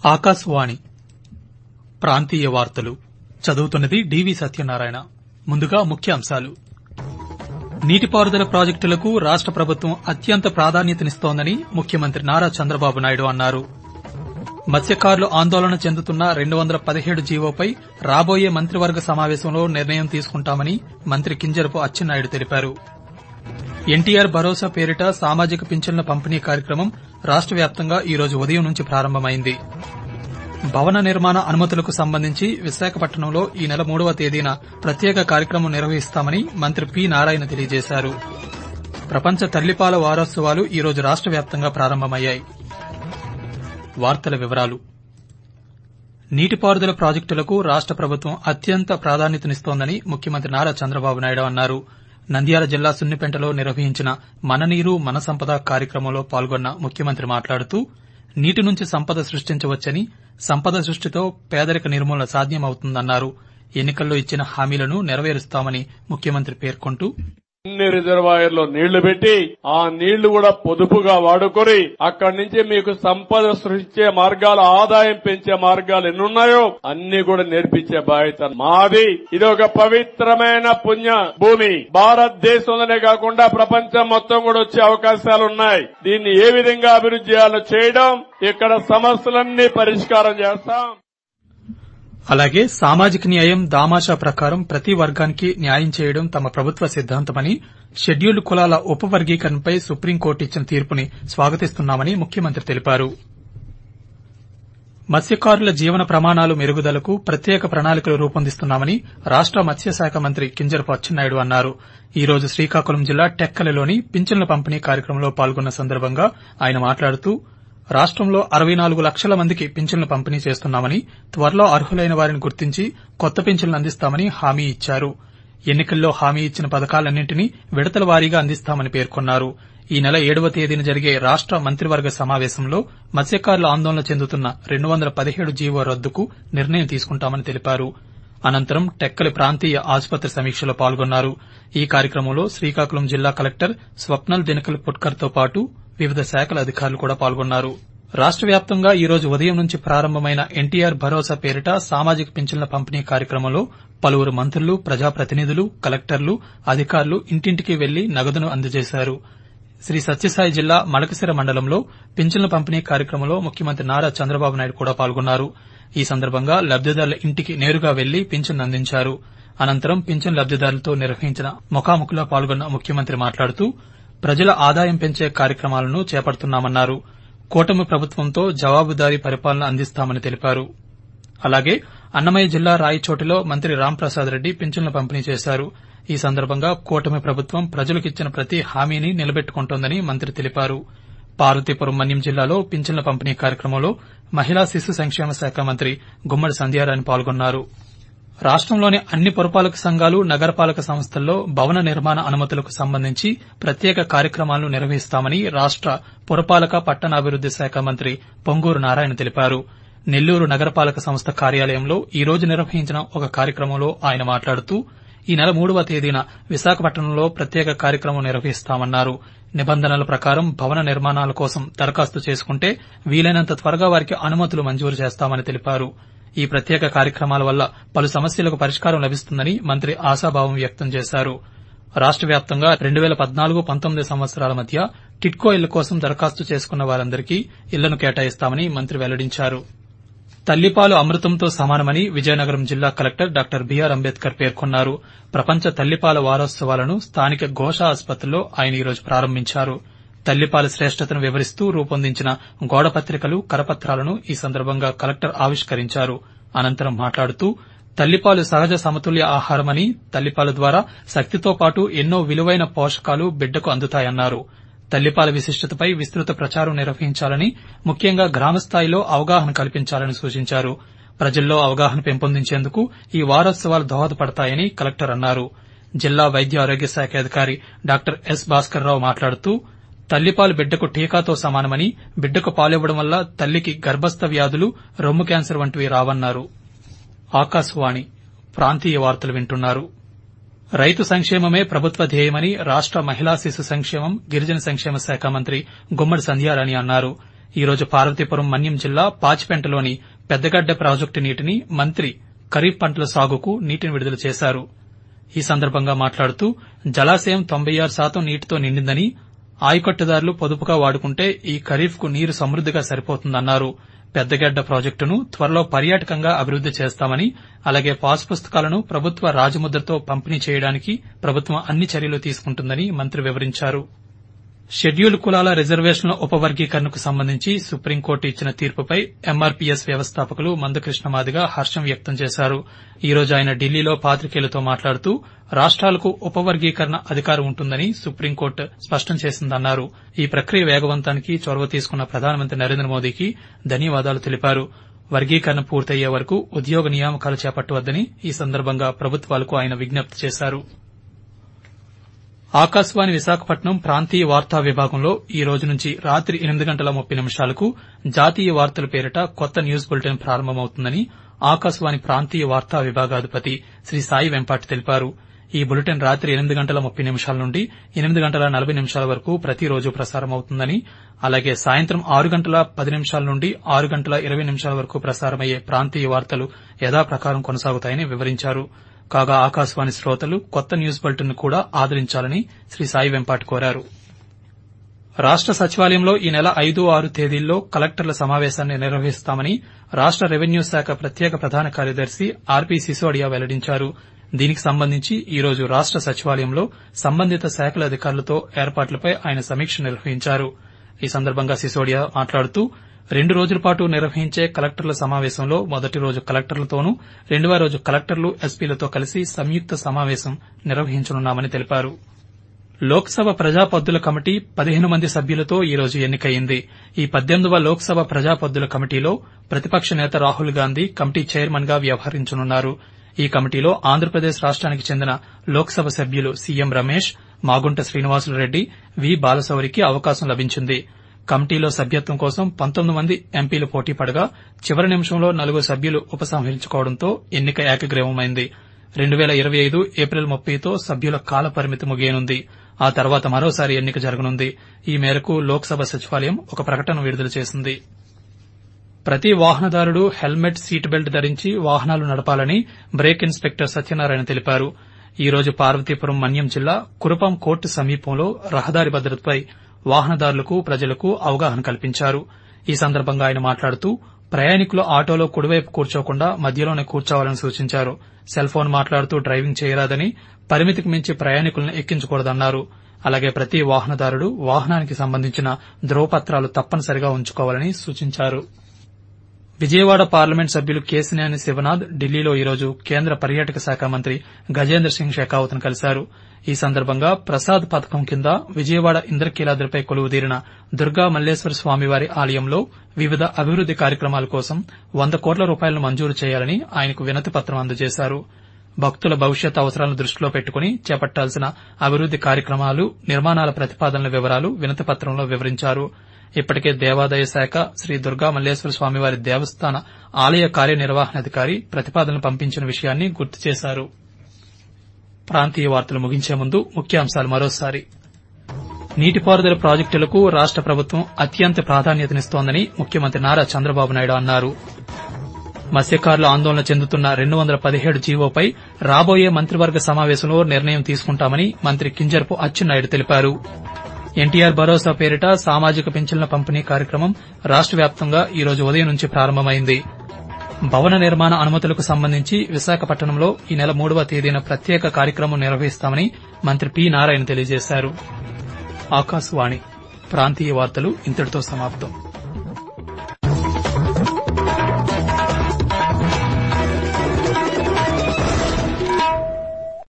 ఆకాశవాణి ప్రాంతీయ వార్తలు చదువుతున్నది డివి సత్యనారాయణ ముందుగా ముఖ్యాంశాలు నీటిపారుదల ప్రాజెక్టులకు రాష్ట ప్రభుత్వం అత్యంత ప్రాధాన్యతనిస్తోందని ముఖ్యమంత్రి నారా చంద్రబాబు నాయుడు అన్నారు మత్స్యకారులు ఆందోళన చెందుతున్న రెండు వందల పదిహేడు జీవోపై రాబోయే మంత్రివర్గ సమావేశంలో నిర్ణయం తీసుకుంటామని మంత్రి కింజరపు అచ్చెన్నాయుడు తెలిపారు ఎన్టీఆర్ భరోసా పేరిట సామాజిక పింఛన్ల పంపిణీ కార్యక్రమం రాష్ట వ్యాప్తంగా ఈ రోజు ఉదయం నుంచి ప్రారంభమైంది భవన నిర్మాణ అనుమతులకు సంబంధించి విశాఖపట్నంలో ఈ నెల మూడవ తేదీన ప్రత్యేక కార్యక్రమం నిర్వహిస్తామని మంత్రి పి నారాయణ తెలియజేశారు ప్రపంచ తల్లిపాల వారోత్సవాలు ఈ రోజు రాష్ట వ్యాప్తంగా ప్రారంభమయ్యాయి వార్తల వివరాలు నీటిపారుదల ప్రాజెక్టులకు రాష్ట ప్రభుత్వం అత్యంత ప్రాధాన్యతనిస్తోందని ముఖ్యమంత్రి నారా చంద్రబాబు నాయుడు అన్నారు నంద్యాల జిల్లా సున్నిపెంటలో నిర్వహించిన మన నీరు మన సంపద కార్యక్రమంలో పాల్గొన్న ముఖ్యమంత్రి మాట్లాడుతూ నీటి నుంచి సంపద సృష్టించవచ్చని సంపద సృష్టితో పేదరిక నిర్మూలన సాధ్యమవుతుందన్నారు ఎన్నికల్లో ఇచ్చిన హామీలను నెరవేరుస్తామని ముఖ్యమంత్రి పేర్కొంటూ అన్ని రిజర్వాయర్లో నీళ్లు పెట్టి ఆ నీళ్లు కూడా పొదుపుగా వాడుకొని అక్కడి నుంచి మీకు సంపద సృష్టించే మార్గాలు ఆదాయం పెంచే మార్గాలు ఎన్నున్నాయో అన్ని కూడా నేర్పించే బాధ్యత మాది ఇది ఒక పవిత్రమైన పుణ్య భూమి భారతదేశంలోనే కాకుండా ప్రపంచం మొత్తం కూడా వచ్చే అవకాశాలు ఉన్నాయి దీన్ని ఏ విధంగా అభివృద్ధి చేయాలో చేయడం ఇక్కడ సమస్యలన్నీ పరిష్కారం చేస్తాం అలాగే సామాజిక న్యాయం దామాషా ప్రకారం ప్రతి వర్గానికి న్యాయం చేయడం తమ ప్రభుత్వ సిద్దాంతమని షెడ్యూల్డ్ కులాల ఉపవర్గీకరణపై సుప్రీంకోర్టు ఇచ్చిన తీర్పుని స్వాగతిస్తున్నామని ముఖ్యమంత్రి తెలిపారు మత్స్యకారుల జీవన ప్రమాణాలు మెరుగుదలకు ప్రత్యేక ప్రణాళికలు రూపొందిస్తున్నామని రాష్ట మత్స్యశాఖ మంత్రి కింజరపు అచ్చెన్నాయుడు అన్నారు ఈ రోజు శ్రీకాకుళం జిల్లా టెక్కలిలోని పింఛన్ల పంపిణీ కార్యక్రమంలో పాల్గొన్న సందర్భంగా ఆయన మాట్లాడుతూ రాష్టంలో అరవై నాలుగు లక్షల మందికి పింఛన్లు పంపిణీ చేస్తున్నామని త్వరలో అర్హులైన వారిని గుర్తించి కొత్త పింఛన్లు అందిస్తామని హామీ ఇచ్చారు ఎన్నికల్లో హామీ ఇచ్చిన పథకాలన్నింటినీ విడతల వారీగా అందిస్తామని పేర్కొన్నారు ఈ నెల ఏడవ తేదీన జరిగే రాష్ట మంత్రివర్గ సమావేశంలో మత్స్యకారులు ఆందోళన చెందుతున్న రెండు వందల పదిహేడు జీవో రద్దుకు నిర్ణయం తీసుకుంటామని తెలిపారు అనంతరం టెక్కలి ప్రాంతీయ ఆసుపత్రి సమీక్షలో పాల్గొన్నారు ఈ కార్యక్రమంలో శ్రీకాకుళం జిల్లా కలెక్టర్ స్వప్నల్ దినకల్ పుట్కర్తో పాటు వివిధ శాఖల అధికారులు కూడా పాల్గొన్నారు రాష్ట వ్యాప్తంగా ఈ రోజు ఉదయం నుంచి ప్రారంభమైన ఎన్టీఆర్ భరోసా పేరిట సామాజిక పింఛన్ల పంపిణీ కార్యక్రమంలో పలువురు మంత్రులు ప్రజాప్రతినిధులు కలెక్టర్లు అధికారులు ఇంటింటికి వెళ్లి నగదును అందజేశారు శ్రీ సత్యసాయి జిల్లా మడకసిర మండలంలో పింఛన్ల పంపిణీ కార్యక్రమంలో ముఖ్యమంత్రి నారా చంద్రబాబు నాయుడు కూడా పాల్గొన్నారు ఈ సందర్భంగా లబ్దిదారుల ఇంటికి నేరుగా వెళ్లి పింఛన్ అందించారు అనంతరం పింఛన్ లబ్దిదారులతో నిర్వహించిన ముఖాముఖిలో పాల్గొన్న ముఖ్యమంత్రి మాట్లాడుతూ ప్రజల ఆదాయం పెంచే కార్యక్రమాలను చేపడుతున్నామన్నారు కూటమి ప్రభుత్వంతో జవాబుదారీ పరిపాలన అందిస్తామని తెలిపారు అలాగే అన్నమయ్య జిల్లా రాయచోటిలో మంత్రి రాంప్రసాద్ రెడ్డి పింఛన్ల పంపిణీ చేశారు ఈ సందర్భంగా కూటమి ప్రభుత్వం ప్రజలకిచ్చిన ప్రతి హామీని నిలబెట్టుకుంటోందని మంత్రి తెలిపారు పార్వతీపురం మన్యం జిల్లాలో పింఛన్ల పంపిణీ కార్యక్రమంలో మహిళా శిశు సంక్షేమ శాఖ మంత్రి గుమ్మడి సంధ్యారాణి పాల్గొన్నారు రాష్టంలోని అన్ని పురపాలక సంఘాలు నగరపాలక సంస్థల్లో భవన నిర్మాణ అనుమతులకు సంబంధించి ప్రత్యేక కార్యక్రమాలను నిర్వహిస్తామని రాష్ట పురపాలక పట్టణాభివృద్ది శాఖ మంత్రి పొంగూరు నారాయణ తెలిపారు నెల్లూరు నగరపాలక సంస్థ కార్యాలయంలో ఈ రోజు నిర్వహించిన ఒక కార్యక్రమంలో ఆయన మాట్లాడుతూ ఈ నెల మూడవ తేదీన విశాఖపట్నంలో ప్రత్యేక కార్యక్రమం నిర్వహిస్తామన్నారు నిబంధనల ప్రకారం భవన నిర్మాణాల కోసం దరఖాస్తు చేసుకుంటే వీలైనంత త్వరగా వారికి అనుమతులు మంజూరు చేస్తామని తెలిపారు ఈ ప్రత్యేక కార్యక్రమాల వల్ల పలు సమస్యలకు పరిష్కారం లభిస్తుందని మంత్రి ఆశాభావం వ్యక్తం చేశారు రాష్ట వ్యాప్తంగా రెండు పేల పద్నాలుగు పంతొమ్మిది సంవత్సరాల మధ్య టిట్కో ఇళ్ల కోసం దరఖాస్తు చేసుకున్న వారందరికీ ఇళ్లను కేటాయిస్తామని మంత్రి వెల్లడించారు తల్లిపాలు అమృతంతో సమానమని విజయనగరం జిల్లా కలెక్టర్ డాక్టర్ బీఆర్ అంబేద్కర్ పేర్కొన్నారు ప్రపంచ తల్లిపాల వారోత్సవాలను స్థానిక ఘోష ఆసుపత్రిలో ఆయన ఈరోజు ప్రారంభించారు తల్లిపాల శ్రేష్టతను వివరిస్తూ రూపొందించిన గోడపత్రికలు కరపత్రాలను ఈ సందర్భంగా కలెక్టర్ ఆవిష్కరించారు అనంతరం మాట్లాడుతూ తల్లిపాలు సహజ సమతుల్య ఆహారమని తల్లిపాల ద్వారా శక్తితో పాటు ఎన్నో విలువైన పోషకాలు బిడ్డకు అందుతాయన్నారు తల్లిపాల విశిష్టతపై విస్తృత ప్రచారం నిర్వహించాలని ముఖ్యంగా గ్రామస్థాయిలో అవగాహన కల్పించాలని సూచించారు ప్రజల్లో అవగాహన పెంపొందించేందుకు ఈ వారోత్సవాలు దోహదపడతాయని కలెక్టర్ అన్నారు జిల్లా వైద్య ఆరోగ్య శాఖ అధికారి డాక్టర్ ఎస్ భాస్కర్రావు మాట్లాడుతూ తల్లిపాలు బిడ్డకు టీకాతో సమానమని బిడ్డకు పాలివ్వడం వల్ల తల్లికి గర్భస్థ వ్యాధులు రొమ్ము క్యాన్సర్ వంటివి రావన్నారు ఆకాశవాణి ప్రాంతీయ వార్తలు వింటున్నారు రైతు సంక్షేమమే ప్రభుత్వ ధ్యేయమని రాష్ట మహిళా శిశు సంక్షేమం గిరిజన సంక్షేమ శాఖ మంత్రి గుమ్మడి సంధ్యారాణి అన్నారు ఈ రోజు పార్వతీపురం మన్యం జిల్లా పాచిపెంటలోని పెద్దగడ్డ ప్రాజెక్టు నీటిని మంత్రి ఖరీఫ్ పంటల సాగుకు నీటిని విడుదల చేశారు ఈ సందర్భంగా మాట్లాడుతూ జలాశయం తొంభై ఆరు శాతం నీటితో నిండిందని ఆయకట్టుదారులు పొదుపుగా వాడుకుంటే ఈ ఖరీఫ్ కు నీరు సమృద్దిగా సరిపోతుందన్నారు పెద్దగడ్డ ప్రాజెక్టును త్వరలో పర్యాటకంగా అభివృద్ది చేస్తామని అలాగే పాస్ పుస్తకాలను ప్రభుత్వ రాజముద్రతో పంపిణీ చేయడానికి ప్రభుత్వం అన్ని చర్యలు తీసుకుంటుందని మంత్రి వివరించారు షెడ్యూల్డ్ కులాల రిజర్వేషన్ల ఉపవర్గీకరణకు సంబంధించి సుప్రీంకోర్టు ఇచ్చిన తీర్పుపై ఎంఆర్పీఎస్ వ్యవస్థాపకులు మందకృష్ణ మాదిగ హర్షం వ్యక్తం చేశారు ఈ రోజు ఆయన ఢిల్లీలో పాతికేయులతో మాట్లాడుతూ రాష్ట్రాలకు ఉపవర్గీకరణ అధికారం ఉంటుందని సుప్రీంకోర్టు స్పష్టం చేసిందన్నారు ఈ ప్రక్రియ వేగవంతానికి చొరవ తీసుకున్న ప్రధానమంత్రి నరేంద్ర మోదీకి ధన్యవాదాలు తెలిపారు వర్గీకరణ పూర్తయ్యే వరకు ఉద్యోగ నియామకాలు చేపట్టవద్దని ఈ సందర్భంగా ప్రభుత్వాలకు ఆయన విజ్ఞప్తి చేశారు ఆకాశవాణి విశాఖపట్నం ప్రాంతీయ వార్తా విభాగంలో ఈ రోజు నుంచి రాత్రి ఎనిమిది గంటల ముప్పై నిమిషాలకు జాతీయ వార్తల పేరిట కొత్త న్యూస్ బులెటిన్ ప్రారంభమవుతుందని ఆకాశవాణి ప్రాంతీయ వార్తా విభాగాధిపతి శ్రీ సాయి వెంపాటి తెలిపారు ఈ బులెటిన్ రాత్రి ఎనిమిది గంటల ముప్పై నిమిషాల నుండి ఎనిమిది గంటల నలభై నిమిషాల వరకు ప్రతిరోజు ప్రసారమవుతుందని అలాగే సాయంత్రం ఆరు గంటల పది నిమిషాల నుండి ఆరు గంటల ఇరవై నిమిషాల వరకు ప్రసారమయ్యే ప్రాంతీయ వార్తలు యథాప్రకారం కొనసాగుతాయని వివరించారు కాగా ఆకాశవాణి శ్రోతలు కొత్త న్యూస్ బులెటిన్ కూడా ఆదరించాలని శ్రీ సాయి వెంపాటి కోరారు రాష్ట సచివాలయంలో ఈ నెల ఐదు ఆరు తేదీల్లో కలెక్టర్ల సమావేశాన్ని నిర్వహిస్తామని రాష్ట రెవెన్యూ శాఖ ప్రత్యేక ప్రధాన కార్యదర్శి ఆర్పీ సిసోడియా వెల్లడించారు దీనికి సంబంధించి ఈ రోజు రాష్ట సచివాలయంలో సంబంధిత శాఖల అధికారులతో ఏర్పాట్లపై ఆయన సమీక్ష నిర్వహించారు ఈ సందర్భంగా సిసోడియా మాట్లాడుతూ రెండు రోజుల పాటు నిర్వహించే కలెక్టర్ల సమావేశంలో మొదటి రోజు కలెక్టర్లతోనూ రెండవ రోజు కలెక్టర్లు ఎస్పీలతో కలిసి సంయుక్త సమావేశం నిర్వహించనున్నామని తెలిపారు లోక్సభ ప్రజాపద్దుల కమిటీ పదిహేను మంది సభ్యులతో ఈ రోజు ఎన్నికయింది ఈ పద్దెనిమిదవ లోక్సభ ప్రజాపద్దుల కమిటీలో ప్రతిపక్ష నేత రాహుల్ గాంధీ కమిటీ చైర్మన్ గా వ్యవహరించనున్నారు ఈ కమిటీలో ఆంధ్రప్రదేశ్ రాష్ట్రానికి చెందిన లోక్సభ సభ్యులు సీఎం రమేష్ మాగుంట శ్రీనివాసులరెడ్డి వి బాలశౌరికి అవకాశం లభించింది కమిటీలో సభ్యత్వం కోసం పంతొమ్మిది మంది ఎంపీలు పోటీ పడగా చివరి నిమిషంలో నలుగురు సభ్యులు ఉపసంహరించుకోవడంతో ఎన్నిక ఏకగ్రీవమైంది రెండు పేల ఇరవై ఐదు ఏప్రిల్ ముప్పైతో సభ్యుల కాల పరిమితి ముగియనుంది ఆ తర్వాత మరోసారి ఎన్నిక జరగనుంది ఈ మేరకు లోక్సభ సచివాలయం ఒక ప్రకటన విడుదల చేసింది ప్రతి వాహనదారుడు హెల్మెట్ సీట్ బెల్ట్ ధరించి వాహనాలు నడపాలని బ్రేక్ ఇన్స్పెక్టర్ సత్యనారాయణ తెలిపారు ఈ రోజు పార్వతీపురం మన్యం జిల్లా కురపం కోర్టు సమీపంలో రహదారి భద్రతపై వాహనదారులకు ప్రజలకు అవగాహన కల్పించారు ఈ సందర్భంగా ఆయన మాట్లాడుతూ ప్రయాణికులు ఆటోలో కుడివైపు కూర్చోకుండా మధ్యలోనే కూర్చోవాలని సూచించారు సెల్ ఫోన్ మాట్లాడుతూ డ్రైవింగ్ చేయరాదని పరిమితికి మించి ప్రయాణికులను ఎక్కించకూడదన్నారు అలాగే ప్రతి వాహనదారుడు వాహనానికి సంబంధించిన ధ్రువపత్రాలు తప్పనిసరిగా ఉంచుకోవాలని సూచించారు విజయవాడ పార్లమెంట్ సభ్యులు కేసినేని శివనాథ్ ఢిల్లీలో ఈరోజు కేంద్ర పర్యాటక శాఖ మంత్రి గజేంద్ర సింగ్ షెకావత్ ను కలిశారు ఈ సందర్భంగా ప్రసాద్ పథకం కింద విజయవాడ ఇంద్రకీలాద్రిపై కొలువుదీరిన దుర్గా మల్లేశ్వర స్వామివారి ఆలయంలో వివిధ అభివృద్ది కార్యక్రమాల కోసం వంద కోట్ల రూపాయలను మంజూరు చేయాలని ఆయనకు వినతి పత్రం అందజేశారు భక్తుల భవిష్యత్ అవసరాలను దృష్టిలో పెట్టుకుని చేపట్టాల్సిన అభివృద్ది కార్యక్రమాలు నిర్మాణాల ప్రతిపాదనల వివరాలు వినతి పత్రంలో వివరించారు ఇప్పటికే దేవాదాయ శాఖ శ్రీ దుర్గా మల్లేశ్వర స్వామివారి దేవస్థాన ఆలయ కార్యనిర్వహణాధికారి ప్రతిపాదనలు పంపించిన విషయాన్ని గుర్తు చేశారు ప్రాంతీయ వార్తలు ముగించే ముందు ముఖ్యాంశాలు మరోసారి నీటిపారుదల ప్రాజెక్టులకు రాష్ట ప్రభుత్వం అత్యంత ప్రాధాన్యతనిస్తోందని ముఖ్యమంత్రి నారా చంద్రబాబు నాయుడు అన్నారు మత్స్యకారులు ఆందోళన చెందుతున్న రెండు వందల పదిహేడు జీవోపై రాబోయే మంత్రివర్గ సమావేశంలో నిర్ణయం తీసుకుంటామని మంత్రి కింజరపు అచ్చెన్నాయుడు తెలిపారు ఎన్టీఆర్ భరోసా పేరిట సామాజిక పింఛన్ల పంపిణీ కార్యక్రమం రాష్ట వ్యాప్తంగా ఈ రోజు ఉదయం నుంచి ప్రారంభమైంది భవన నిర్మాణ అనుమతులకు సంబంధించి విశాఖపట్నంలో ఈ నెల మూడవ తేదీన ప్రత్యేక కార్యక్రమం నిర్వహిస్తామని మంత్రి పి నారాయణ తెలియజేశారు ఆకాశవాణి ప్రాంతీయ వార్తలు ఇంతటితో సమాప్తం